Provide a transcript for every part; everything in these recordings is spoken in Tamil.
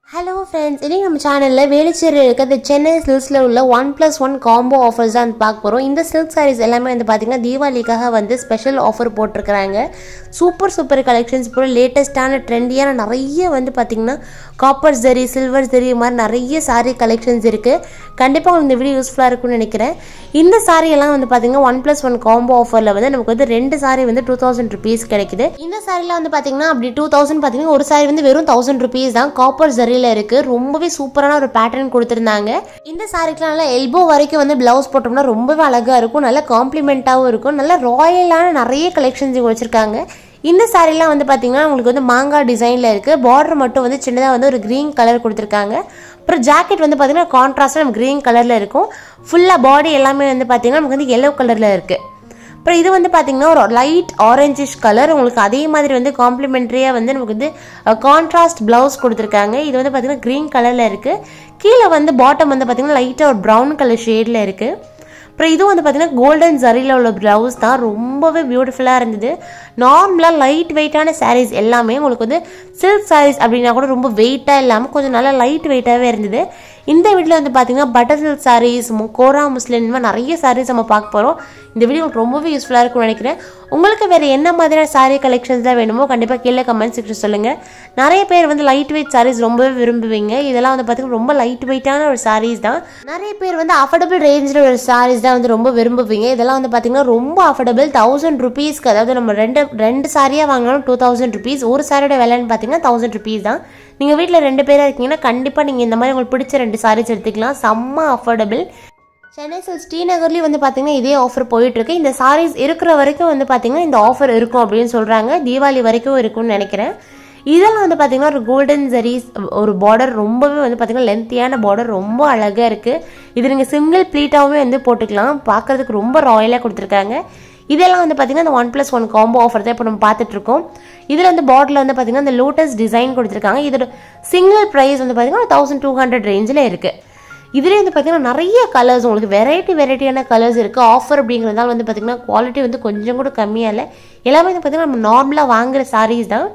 ஹலோ ஃப்ரெண்ட்ஸ் இன்றைக்கி நம்ம சேனலில் வேலுச்சேரி இருக்க இந்த சென்னை சில்க்ஸில் உள்ள one plus one combo offers தான் வந்து பார்க்க போகிறோம் இந்த சில்க் சாரீஸ் எல்லாமே வந்து பார்த்திங்கன்னா தீபாவளிக்காக வந்து ஸ்பெஷல் ஆஃபர் போட்டிருக்கிறாங்க சூப்பர் சூப்பர் கலெக்ஷன்ஸ் இப்போ லேட்டஸ்ட்டான ட்ரெண்டியான நிறைய வந்து பார்த்திங்கன்னா காப்பர் ஜரி சில்வர் ஜரி இது மாதிரி நிறைய சாரீ கலெக்ஷன்ஸ் இருக்குது கண்டிப்பாக உங்களுக்கு இந்த வீடியோ யூஸ்ஃபுல்லாக இருக்கும்னு நினைக்கிறேன் இந்த saree எல்லாம் வந்து பார்த்திங்கன்னா ஒன் ப்ளஸ் ஒன் காம்போ ஆஃபரில் வந்து நமக்கு வந்து ரெண்டு சாரீ வந்து டூ தௌசண்ட் ருபீஸ் கிடைக்குது இந்த சாரியில் வந்து பார்த்திங்கன்னா அப்படி டூ தௌசண்ட் பார்த்தீங்கன்னா ஒரு சாரி வந்து வெறும் தௌசண்ட் ருபீஸ் தான் காப்பர் ஜரியில் இருக்குது ரொம்பவே சூப்பரான ஒரு பேட்டர்ன் கொடுத்துருந்தாங்க இந்த சாரிக்கெலாம் நல்லா எல்போ வரைக்கும் வந்து ப்ளவுஸ் போட்டோம்னா ரொம்பவே அழகாக இருக்கும் நல்ல காம்ப்ளிமெண்ட்டாகவும் இருக்கும் நல்ல ராயலான நிறைய கலெக்ஷன்ஸ் இங்கே வச்சுருக்காங்க இந்த சாரீலாம் வந்து பார்த்தீங்கன்னா உங்களுக்கு வந்து மாங்காய் டிசைனில் இருக்குது பார்டர் மட்டும் வந்து சின்னதாக வந்து ஒரு க்ரீன் கலர் கொடுத்துருக்காங்க அப்புறம் ஜாக்கெட் வந்து பார்த்தீங்கன்னா கான்ட்ராஸ்டாக நம்ம க்ரீன் கலரில் இருக்கும் ஃபுல்லாக பாடி எல்லாமே வந்து பார்த்தீங்கன்னா நமக்கு வந்து எல்லோ கலரில் இருக்குது அப்புறம் இது வந்து பார்த்தீங்கன்னா ஒரு லைட் ஆரஞ்சிஷ் கலர் உங்களுக்கு அதே மாதிரி வந்து காம்ப்ளிமெண்ட்ரியாக வந்து நமக்கு வந்து கான்ட்ராஸ்ட் ப்ளவுஸ் கொடுத்துருக்காங்க இது வந்து பார்த்தீங்கன்னா க்ரீன் கலரில் இருக்குது கீழே வந்து பாட்டம் வந்து பார்த்தீங்கன்னா லைட்டாக ஒரு ப்ரௌன் கலர் ஷேடில் இருக்குது அப்புறம் இதுவும் வந்து பார்த்தீங்கன்னா கோல்டன் ஜரியில் உள்ள ப்ளவுஸ் தான் ரொம்பவே பியூட்டிஃபுல்லாக இருந்தது நார்மலாக லைட் வெயிட்டான சாரீஸ் எல்லாமே உங்களுக்கு வந்து சில்க் சாரீஸ் அப்படின்னா கூட ரொம்ப வெயிட்டாக இல்லாமல் கொஞ்சம் நல்லா லைட் வெயிட்டாகவே இருந்தது இந்த வீட்டில் வந்து பார்த்தீங்கன்னா butter silk sarees Kora muslin இந்த மாதிரி நிறைய சாரீஸ் நம்ம பார்க்க போகிறோம் இந்த வீடியோ உங்களுக்கு ரொம்பவே யூஸ்ஃபுல்லாக இருக்கும்னு நினைக்கிறேன் உங்களுக்கு வேறு என்ன மாதிரியான சாரீ கலெக்ஷன்ஸ் தான் வேணுமோ கண்டிப்பாக கீழே கமெண்ட் செக்ஷன் சொல்லுங்கள் நிறைய பேர் வந்து லைட் வெயிட் சாரீஸ் ரொம்பவே விரும்புவீங்க இதெல்லாம் வந்து பார்த்தீங்கன்னா ரொம்ப லைட் வெயிட்டான ஒரு சாரீஸ் தான் நிறைய பேர் வந்து அஃபோர்டபுள் ரேஞ்சில் ஒரு சாரீஸ் தான் வந்து ரொம்ப விரும்புவீங்க இதெல்லாம் வந்து பார்த்தீங்கன்னா ரொம்ப அஃபோர்டபுள் தௌசண்ட் ருபீஸ்க்கு அதாவது நம்ம ரெண்டு ரெண்டு சாரியாக வாங்கினாலும் டூ தௌசண்ட் ருபீஸ் ஒரு சாரியோட விலைன்னு பார்த்தீங்கன்னா தௌசண்ட் ருபீஸ் தான் நீங்கள் வீட்டில் ரெண்டு பேராக இருக்கீங்கன்னா கண்டிப்பாக நீங்கள் இந்த மாதிரி உங்களுக்கு பிடிச்ச ரெண்டு சாரீஸ் எடுத்துக்கலாம் செம்ம அஃபோர்டபுள் சென்னை சில்க் ஸ்ரீநகர்லேயும் வந்து பார்த்தீங்கன்னா இதே ஆஃபர் போயிட்டுருக்கு இந்த சாரீஸ் இருக்கிற வரைக்கும் வந்து பார்த்தீங்கன்னா இந்த ஆஃபர் இருக்கும் அப்படின்னு சொல்கிறாங்க தீபாவளி வரைக்கும் இருக்கும்னு நினைக்கிறேன் இதெல்லாம் வந்து பார்த்தீங்கன்னா ஒரு கோல்டன் ஜரீஸ் ஒரு பார்டர் ரொம்பவே வந்து பார்த்தீங்கன்னா லென்த்தியான பார்டர் ரொம்ப அழகாக இருக்குது இது நீங்கள் சிங்கிள் ப்ளீட்டாகவே வந்து போட்டுக்கலாம் பார்க்குறதுக்கு ரொம்ப ராயலாக கொடுத்துருக்காங்க இதெல்லாம் வந்து பார்த்தீங்கன்னா இந்த one plus one combo offer தான் இப்போ நம்ம பார்த்துட்ருக்கோம் இதில் வந்து பாட்டில் வந்து பார்த்தீங்கன்னா இந்த லோட்டஸ் டிசைன் கொடுத்துருக்காங்க இதோட சிங்கிள் ப்ரைஸ் வந்து பார்த்தீங்கன்னா தௌசண்ட் டூ ஹண்ட்ரட் ரேஞ்சில் இருக்குது இதுலேயே வந்து பார்த்தீங்கன்னா நிறைய கலர்ஸ் உங்களுக்கு வெரைட்டி வெரைட்டியான கலர்ஸ் இருக்குது ஆஃபர் அப்படிங்கிறதால வந்து பார்த்தீங்கன்னா குவாலிட்டி வந்து கொஞ்சம் கூட கம்மியாக இல்லை எல்லாமே வந்து பார்த்தீங்கன்னா நம்ம நார்மலாக வாங்குற சாரீஸ் தான்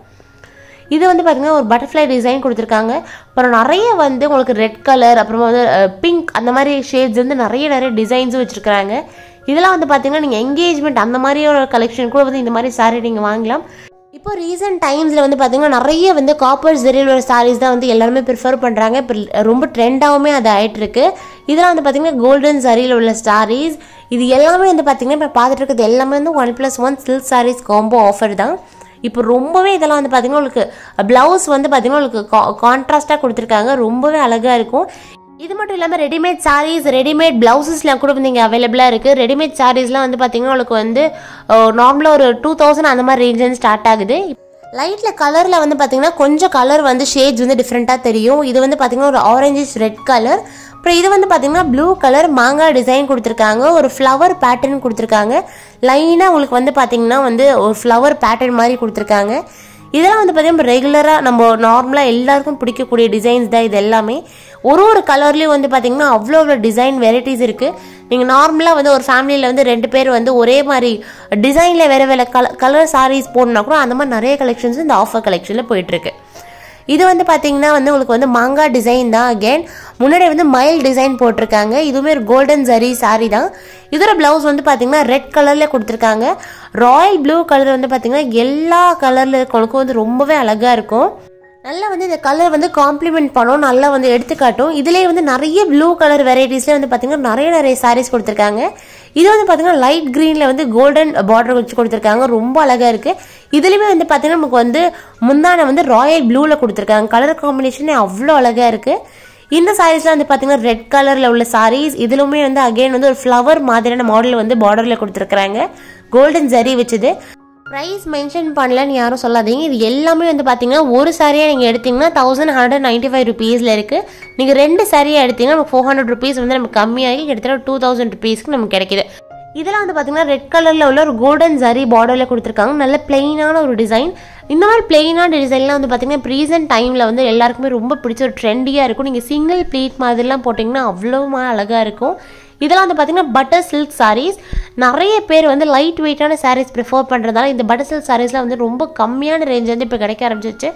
இது வந்து பார்த்தீங்கன்னா ஒரு பட்டர்ஃப்ளை டிசைன் கொடுத்துருக்காங்க அப்புறம் நிறைய வந்து உங்களுக்கு ரெட் கலர் அப்புறமா வந்து பிங்க் அந்த மாதிரி ஷேட்ஸ் வந்து நிறைய நிறைய டிசைன்ஸும் வச்சுருக்காங்க இதெல்லாம் வந்து பார்த்தீங்கன்னா நீங்கள் என்கேஜ்மெண்ட் அந்த மாதிரி ஒரு கலெக்ஷன் கூட வந்து இந்த மாதிரி சாரீ நீங்கள் வாங்கலாம் இப்போ ரீசெண்ட் டைம்ஸில் வந்து பார்த்தீங்கன்னா நிறைய வந்து காப்பர் ஜெரியில் ஒரு சாரீஸ் தான் வந்து எல்லாருமே ப்ரிஃபர் பண்ணுறாங்க இப்போ ரொம்ப ட்ரெண்டாகவுமே அது ஆகிட்டுருக்கு இதெல்லாம் வந்து பார்த்தீங்கன்னா கோல்டன் சாரியில் உள்ள சாரீஸ் இது எல்லாமே வந்து பார்த்தீங்கன்னா இப்போ பார்த்துட்டு இருக்கிறது எல்லாமே வந்து one plus one silk sarees combo offer தான் இப்போ ரொம்பவே இதெல்லாம் வந்து பார்த்தீங்கன்னா உங்களுக்கு ப்ளவுஸ் வந்து பார்த்தீங்கன்னா உங்களுக்கு கான்ட்ராஸ்ட்டாக கொடுத்துருக்காங்க ரொம்பவே அழகாக இருக்கும் இது மட்டும் இல்லாமல் ரெடிமேட் சாரீஸ் ரெடிமேட் ப்ளவுசஸ்லாம் கூட வந்து இங்கே அவைலபிளாக இருக்குது ரெடிமேட் சாரீஸ்லாம் வந்து பார்த்தீங்கன்னா உங்களுக்கு வந்து நார்மலாக ஒரு டூ தௌசண்ட் அந்த மாதிரி ரேஞ்ச் ஸ்டார்ட் ஆகுது லைட்டில் கலரில் வந்து பார்த்தீங்கன்னா கொஞ்சம் கலர் வந்து ஷேட்ஸ் வந்து டிஃப்ரெண்ட்டாக தெரியும் இது வந்து பார்த்தீங்கன்னா ஒரு ஆரஞ்சிஷ் ரெட் கலர் அப்புறம் இது வந்து பார்த்தீங்கன்னா ப்ளூ கலர் மாங்காய் டிசைன் கொடுத்துருக்காங்க ஒரு ஃப்ளவர் பேட்டர்ன் கொடுத்துருக்காங்க லைனாக உங்களுக்கு வந்து பார்த்தீங்கன்னா வந்து ஒரு ஃப்ளவர் பேட்டர்ன் மாதிரி கொடுத்துருக்காங்க இதெல்லாம் வந்து பார்த்தீங்கன்னா ரெகுலராக நம்ம நார்மலாக எல்லாருக்கும் பிடிக்கக்கூடிய டிசைன்ஸ் தான் இது எல்லாமே ஒரு ஒரு கலர்லேயும் வந்து பார்த்தீங்கன்னா அவ்வளோ அவ்வளோ டிசைன் வெரைட்டிஸ் இருக்குது நீங்கள் நார்மலாக வந்து ஒரு ஃபேமிலியில் வந்து ரெண்டு பேர் வந்து ஒரே மாதிரி டிசைனில் வேறு வேறு கலர் கலர் சாரீஸ் போடணுன்னா கூட அந்த மாதிரி நிறைய கலெக்ஷன்ஸ் இந்த ஆஃபர் கலெக்ஷனில் போயிட்டுருக்கு இது வந்து பார்த்தீங்கன்னா வந்து உங்களுக்கு வந்து மாங்காய் டிசைன் தான் அகேன் முன்னாடி வந்து மயில் டிசைன் போட்டிருக்காங்க இதுவுமே ஒரு கோல்டன் ஜரி சாரி தான் இதோட ப்ளவுஸ் வந்து பார்த்தீங்கன்னா ரெட் கலரில் கொடுத்துருக்காங்க ராயல் ப்ளூ கலர் வந்து பார்த்தீங்கன்னா எல்லா கலரில் இருக்கவங்களுக்கும் வந்து ரொம்பவே அழகாக இருக்கும் நல்லா வந்து இந்த கலர் வந்து காம்ப்ளிமெண்ட் பண்ணும் நல்லா வந்து எடுத்துக்காட்டும் இதுலேயே வந்து நிறைய ப்ளூ கலர் வெரைட்டிஸ்லேயே வந்து பார்த்தீங்கன்னா நிறைய நிறைய சாரீஸ் கொடுத்துருக்காங்க இது வந்து பார்த்தீங்கன்னா லைட் க்ரீனில் வந்து கோல்டன் பார்டர் வச்சு கொடுத்துருக்காங்க ரொம்ப அழகாக இருக்குது இதுலேயுமே வந்து பார்த்தீங்கன்னா நமக்கு வந்து முந்தானை வந்து ராயல் ப்ளூவில் கொடுத்துருக்காங்க கலர் காம்பினேஷனே அவ்வளோ அழகாக இருக்குது இந்த சாரீஸ்லாம் வந்து பார்த்தீங்கன்னா ரெட் கலரில் உள்ள சாரீஸ் இதுலுமே வந்து அகைன் வந்து ஒரு ஃப்ளவர் மாதிரியான மாடல் வந்து பார்டரில் கொடுத்துருக்குறாங்க கோல்டன் ஜரி வச்சது ப்ரைஸ் மென்ஷன் பண்ணலன்னு யாரும் சொல்லாதீங்க இது எல்லாமே வந்து பார்த்தீங்கன்னா ஒரு சாரியாக நீங்கள் எடுத்தீங்கன்னா தௌசண்ட் ஹண்ட்ரட் நைன்ட்டி ஃபைவ் ருபீஸில் இருக்குது நீங்கள் ரெண்டு சாரியாக எடுத்தீங்கன்னா நமக்கு ஃபோர் ஹண்ட்ரட் ருபீஸ் வந்து நமக்கு கம்மியாகி கிட்டத்தட்ட டூ தௌசண்ட் ருபீஸ்க்கு நமக்கு கிடைக்குது இதெல்லாம் வந்து பார்த்தீங்கன்னா ரெட் கலரில் உள்ள ஒரு கோல்டன் ஜரி பார்டரில் கொடுத்துருக்காங்க நல்ல பிளெயினான ஒரு டிசைன் இந்த மாதிரி பிளெயினான டிசைன்லாம் வந்து பார்த்தீங்கன்னா இப்போ ரீசெண்ட் டைமில் வந்து எல்லாருக்குமே ரொம்ப பிடிச்ச ஒரு ட்ரெண்டியாக இருக்கும் நீங்கள் சிங்கிள் ப்ளீட் மாதிரிலாம் போட்டிங்கன்னா அவ்வளோமா அழகாக இருக்கும் இதெல்லாம் வந்து பார்த்தீங்கன்னா பட்டர் சில்க் சாரீஸ் நிறைய பேர் வந்து லைட் வெயிட்டான சாரீஸ் ப்ரிஃபர் பண்ணுறதால இந்த பட்டர் சில்க் சாரீஸ்லாம் வந்து ரொம்ப கம்மியான ரேஞ்ச் வந்து இப்போ கிடைக்க ஆரம்பிச்சிச்சு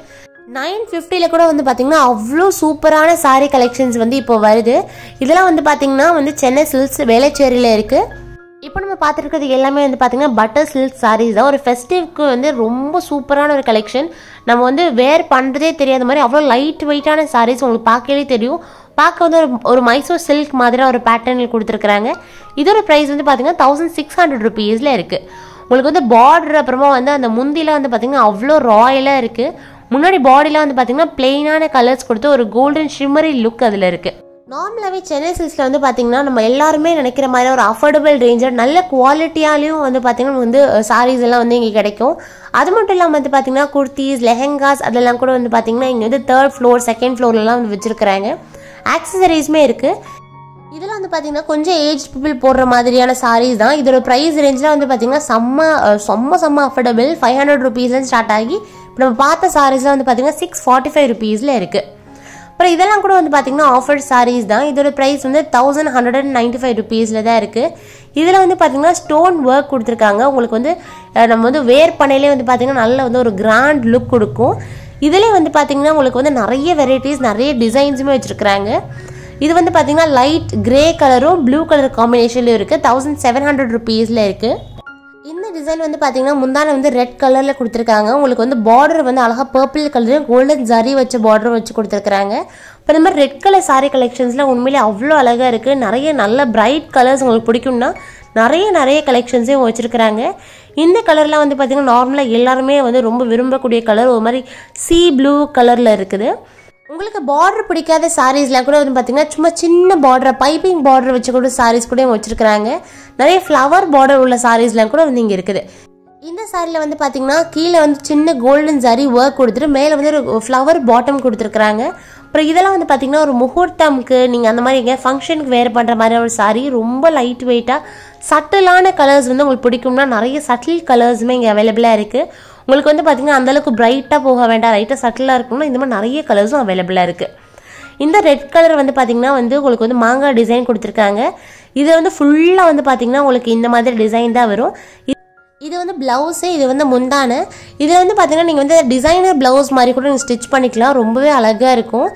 நைன் ஃபிஃப்டியில் கூட வந்து பார்த்தீங்கன்னா அவ்வளோ சூப்பரான saree கலெக்ஷன்ஸ் வந்து இப்போ வருது இதெல்லாம் வந்து பார்த்தீங்கன்னா வந்து சென்னை சில்க்ஸ் வேலைச்சேரியில் இருக்குது இப்போ நம்ம பார்த்துருக்கிறது எல்லாமே வந்து பார்த்தீங்கன்னா பட்டர் சில்க் sarees தான் ஒரு ஃபெஸ்டிவ்க்கு வந்து ரொம்ப சூப்பரான ஒரு கலெக்ஷன் நம்ம வந்து வேர் பண்ணுறதே தெரியாத மாதிரி அவ்வளோ லைட் வெயிட்டான sarees உங்களுக்கு பார்க்கவே தெரியும் பார்க்க வந்து ஒரு ஒரு மைசூர் சில்க் மாதிரி ஒரு பேட்டர்னில் கொடுத்துருக்குறாங்க இதோட ப்ரைஸ் வந்து பார்த்தீங்கன்னா தௌசண்ட் சிக்ஸ் ஹண்ட்ரட் ருபீஸில் இருக்குது உங்களுக்கு வந்து பார்டர் அப்புறமா வந்து அந்த முந்திலாம் வந்து பார்த்தீங்கன்னா அவ்வளோ ராயலாக இருக்குது முன்னாடி பாடிலாம் வந்து பார்த்தீங்கன்னா பிளெயினான கலர்ஸ் கொடுத்து ஒரு கோல்டன் ஷிம்மரி லுக் அதில் இருக்குது நார்மலாகவே சென்னை சில்க்ஸில் வந்து பார்த்தீங்கன்னா நம்ம எல்லாருமே நினைக்கிற மாதிரி ஒரு அஃபோர்டபுள் ரேஞ்சர் நல்ல குவாலிட்டியாலையும் வந்து பார்த்தீங்கன்னா வந்து சாரீஸ் எல்லாம் வந்து இங்கே கிடைக்கும் அது மட்டும் இல்லாமல் வந்து பார்த்தீங்கன்னா குர்த்திஸ் லெஹெங்காஸ் அதெல்லாம் கூட வந்து பார்த்தீங்கன்னா இங்கே வந்து தேர்ட் ஃப்ளோர் செகண்ட் ஃப்ளோர்லலாம் வந்து வச்சுருக்குறாங்க ஆக்சசரிஸுமே இருக்குது இதில் வந்து பார்த்தீங்கன்னா கொஞ்சம் ஏஜ் பீப்புள் போடுற மாதிரியான சாரீஸ் தான் இதோட ப்ரைஸ் ரேஞ்சில் வந்து பார்த்தீங்கன்னா செம்ம அஹ், செம்ம செம்ம அஃபோர்டபுள் ஃபைவ் ஹண்ட்ரட் ருபீஸ்லேருந்து ஸ்டார்ட் ஆகி இப்போ நம்ம பார்த்த சாரீஸ்லாம் வந்து பார்த்தீங்கன்னா சிக்ஸ் ஃபார்ட்டி ஃபைவ் ருபீஸில் இருக்குது அப்புறம் இதெல்லாம் கூட வந்து பார்த்தீங்கன்னா ஆஃபர் சாரீஸ் தான் இதோட ப்ரைஸ் வந்து thousand hundred and ninety five ருபீஸில் தான் இருக்குது இதில் வந்து பார்த்தீங்கன்னா ஸ்டோன் ஒர்க் கொடுத்துருக்காங்க உங்களுக்கு வந்து அஹ், நம்ம வந்து வேர் பண்ணையிலே வந்து பார்த்தீங்கன்னா நல்ல வந்து ஒரு கிராண்ட் லுக் கொடுக்கும் இதிலே வந்து பார்த்தீங்கன்னா உங்களுக்கு வந்து நிறைய வெரைட்டிஸ் நிறைய டிசைன்ஸுமே வச்சுருக்குறாங்க இது வந்து பார்த்தீங்கன்னா லைட் கிரே கலரும் ப்ளூ கலர் காம்பினேஷன்லையும் இருக்குது தௌசண்ட் செவன் ஹண்ட்ரட் ருபீஸில் இருக்குது இந்த டிசைன் வந்து பார்த்தீங்கன்னா முந்தான வந்து ரெட் கலரில் கொடுத்துருக்காங்க உங்களுக்கு வந்து பார்டர் வந்து அழகாக பர்பிள் கலரும் கோல்டன் ஜரி வச்ச பார்டர் வச்சு கொடுத்துருக்காங்க இப்போ இந்த மாதிரி ரெட் கலர் saree கலெக்ஷன்ஸ்லாம் உண்மையிலே அவ்வளோ அழகாக இருக்குது நிறைய நல்ல பிரைட் கலர்ஸ் உங்களுக்கு பிடிக்கும்னா நிறைய நிறைய கலெக்ஷன்ஸையும் வச்சுருக்குறாங்க இந்த கலர்லாம் வந்து பார்த்தீங்கன்னா நார்மலாக எல்லாருமே வந்து ரொம்ப விரும்பக்கூடிய கலர் ஒரு மாதிரி சீ ப்ளூ கலரில் இருக்குது உங்களுக்கு பார்டர் பிடிக்காத சாரீஸ்லாம் கூட வந்து பார்த்தீங்கன்னா சும்மா சின்ன பார்டர் பைப்பிங் பார்டர் வச்சு கூட சாரீஸ் கூட வச்சிருக்காங்க நிறைய ஃப்ளவர் பார்டர் உள்ள சாரீஸ்லாம் கூட வந்து இங்கே இருக்குது இந்த சாரியில் வந்து பார்த்தீங்கன்னா கீழே வந்து சின்ன கோல்டன் சாரி ஒர்க் கொடுத்துட்டு மேலே வந்து ஒரு ஃப்ளவர் பாட்டம் கொடுத்துருக்குறாங்க அப்புறம் இதெல்லாம் வந்து பார்த்தீங்கன்னா ஒரு முகூர்த்தம்க்கு நீங்கள் அந்த மாதிரி எங்கேயா ஃபங்க்ஷனுக்கு வேர் பண்ணுற மாதிரி ஒரு சாரி ரொம்ப லைட் வெயிட்டாக சட்டிலான கலர்ஸ் வந்து உங்களுக்கு பிடிக்கும்னா நிறைய சட்டில் கலர்ஸுமே இங்கே அவைலபிளாக இருக்குது உங்களுக்கு வந்து பார்த்தீங்கன்னா அந்தளவுக்கு பிரைட்டாக போக வேண்டாம் லைட்டாக சட்டிலாக இருக்கணும்னா இந்த மாதிரி நிறைய கலர்ஸும் அவைலபிளாக இருக்குது இந்த ரெட் கலர் வந்து பார்த்தீங்கன்னா வந்து உங்களுக்கு வந்து மாங்காய் டிசைன் கொடுத்துருக்காங்க இது வந்து ஃபுல்லாக வந்து பார்த்தீங்கன்னா உங்களுக்கு இந்த மாதிரி டிசைன் தான் வரும் இது- இது வந்து ப்ளவுஸு இது வந்து முந்தான இதில் வந்து பார்த்தீங்கன்னா நீங்கள் வந்து டிசைனர் ப்ளவுஸ் மாதிரி கூட நீங்கள் ஸ்டிச் பண்ணிக்கலாம் ரொம்பவே அழகாக இருக்கும்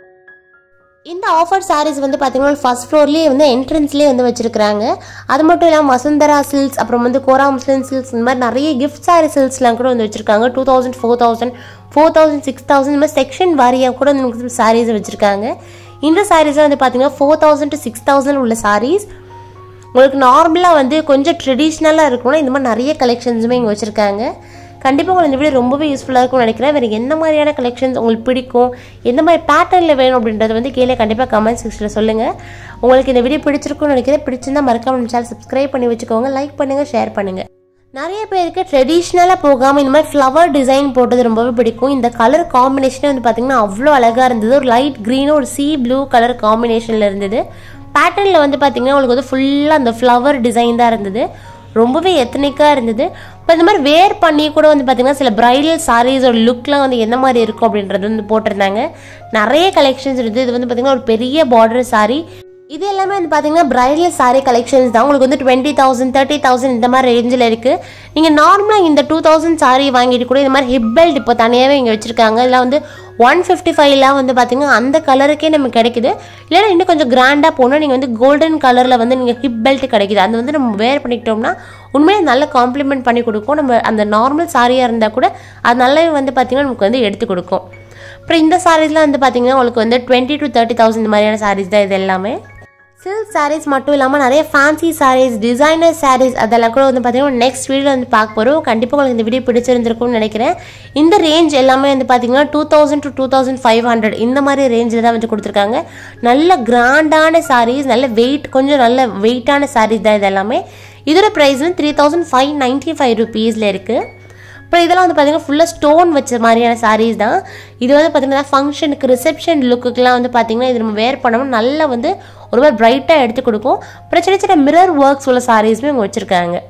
இந்த ஆஃபர் sarees வந்து பார்த்தீங்கன்னா ஃபர்ஸ்ட் ஃப்ளோர்லேயே வந்து என்ட்ரன்ஸ்லேயே வந்து வச்சிருக்காங்க அது மட்டும் இல்லாமல் வசுந்தரா சில்க்ஸ் அப்புறம் வந்து கோரா முஸ்லிம் சில்க்ஸ் இந்த மாதிரி நிறைய கிஃப்ட் சாரி சில்க்ஸ்லாம் கூட வந்து வச்சிருக்காங்க two thousand four thousand four thousand six thousand இந்த மாதிரி செக்ஷன் வாரியாக கூட வந்து சாரீஸ் வச்சிருக்காங்க இந்த சாரீஸ்லாம் வந்து பார்த்தீங்கன்னா four thousand to six thousand உள்ள சாரீஸ் உங்களுக்கு நார்மலாக வந்து கொஞ்சம் ட்ரெடிஷ்னலாக இருக்கணும்னா இந்த மாதிரி நிறைய கலெக்ஷன்ஸுமே இங்கே வச்சுருக்காங்க கண்டிப்பாக உங்களுக்கு இந்த வீடியோ ரொம்பவே யூஸ்ஃபுல்லாக இருக்கும்னு நினைக்கிறேன் வேறு என்ன மாதிரியான கலெக்ஷன்ஸ் உங்களுக்கு பிடிக்கும் எந்த மாதிரி பேட்டர்னில் வேணும் அப்படின்றது வந்து கீழே கண்டிப்பாக கமெண்ட் செக்ஷனில் சொல்லுங்கள் உங்களுக்கு இந்த வீடியோ பிடிச்சிருக்கும்னு நினைக்கிறேன் பிடிச்சிருந்தா மறக்காம நம்ம சேனல் சப்ஸ்கிரைப் பண்ணி வச்சுக்கோங்க லைக் பண்ணுங்கள் ஷேர் பண்ணுங்கள் நிறைய பேருக்கு ட்ரெடிஷ்னலாக போகாமல் இந்த மாதிரி ஃப்ளவர் டிசைன் போட்டது ரொம்பவே பிடிக்கும் இந்த கலர் காம்பினேஷனே வந்து பார்த்திங்கன்னா அவ்வளோ அழகாக இருந்தது ஒரு லைட் க்ரீனும் ஒரு சீ ப்ளூ கலர் காம்பினேஷனில் இருந்தது பேட்டர்னில் வந்து பார்த்திங்கன்னா உங்களுக்கு வந்து ஃபுல்லாக அந்த ஃப்ளவர் டிசைன் தான் இருந்தது ரொம்பவே எத்தனிக்காக இருந்தது இப்போ இந்த மாதிரி வேர் பண்ணி கூட வந்து பார்த்திங்கன்னா சில பிரைடல் சாரீஸோட லுக்லாம் வந்து என்ன மாதிரி இருக்கும் அப்படின்றது வந்து போட்டிருந்தாங்க நிறைய கலெக்ஷன்ஸ் இருந்தது இது வந்து பார்த்திங்கன்னா ஒரு பெரிய பார்டர் saree இது எல்லாமே வந்து பார்த்தீங்கன்னா பிரைடல் saree கலெக்ஷன்ஸ் தான் உங்களுக்கு வந்து டுவெண்ட்டி தௌசண்ட் தேர்ட்டி தௌசண்ட் இந்த மாதிரி ரேஞ்சில் இருக்குது நீங்கள் நார்மலாக இந்த டூ தௌசண்ட் saree வாங்கிட்டு கூட இந்த மாதிரி ஹிப் பெல்ட் இப்போ தனியாகவே இங்கே வச்சுருக்காங்க இதெல்லாம் வந்து ஒன் ஃபிஃப்டி ஃபைவ்லாம் வந்து பார்த்தீங்கன்னா அந்த கலருக்கே நமக்கு கிடைக்குது இல்லைன்னா இன்னும் கொஞ்சம் கிராண்டாக போனால் நீங்கள் வந்து கோல்டன் கலரில் வந்து நீங்கள் ஹிப் பெல்ட் கிடைக்குது அது வந்து நம்ம வேர் பண்ணிக்கிட்டோம்னா உண்மையாக நல்ல காம்ப்ளிமெண்ட் பண்ணி கொடுக்கும் நம்ம அந்த நார்மல் சாரியாக இருந்தால் கூட அது நல்லாவே வந்து பார்த்திங்கன்னா நமக்கு வந்து எடுத்து கொடுக்கும் அப்புறம் இந்த சாரீஸ்லாம் வந்து பார்த்தீங்கன்னா உங்களுக்கு வந்து டுவெண்ட்டி டு தேர்ட்டி தௌசண்ட் இந்த மாதிரியான சாரீஸ் தான் இது எல்லாமே சில்க் sarees மட்டும் இல்லாமல் நிறைய ஃபேன்சி sarees டிசைனர் sarees அதெல்லாம் கூட வந்து பார்த்தீங்கன்னா நெக்ஸ்ட் வீடியோவில் வந்து பார்க்க போகிறோம் கண்டிப்பாக உங்களுக்கு இந்த வீடியோ பிடிச்சிருந்திருக்கும்னு நினைக்கிறேன் இந்த ரேஞ்ச் எல்லாமே வந்து பார்த்தீங்கன்னா two thousand to two thousand five hundred இந்த மாதிரி ரேஞ்சில் தான் வந்து கொடுத்துருக்காங்க நல்ல கிராண்டான sarees நல்ல வெயிட் கொஞ்சம் நல்ல வெயிட்டான sarees தான் இது எல்லாமே இதோட ப்ரைஸ் வந்து three thousand five ninety five ருபீஸில் இருக்குது அப்புறம் இதெல்லாம் வந்து பார்த்தீங்கன்னா ஃபுல்லாக ஸ்டோன் வச்ச மாதிரியான sarees தான் இது வந்து பார்த்தீங்கன்னா ஃபங்க்ஷனுக்கு ரிசப்ஷன் லுக்குக்கெலாம் வந்து பார்த்தீங்கன்னா இது நம்ம வேர் பண்ணோம்னா நல்லா வந்து ஒரு மாதிரி பிரைட்டாக எடுத்து கொடுக்கும் அப்புறம் சின்ன சின்ன மிரர் ஒர்க்ஸ் உள்ள சாரீஸுமே இவங்க வச்சுருக்காங்க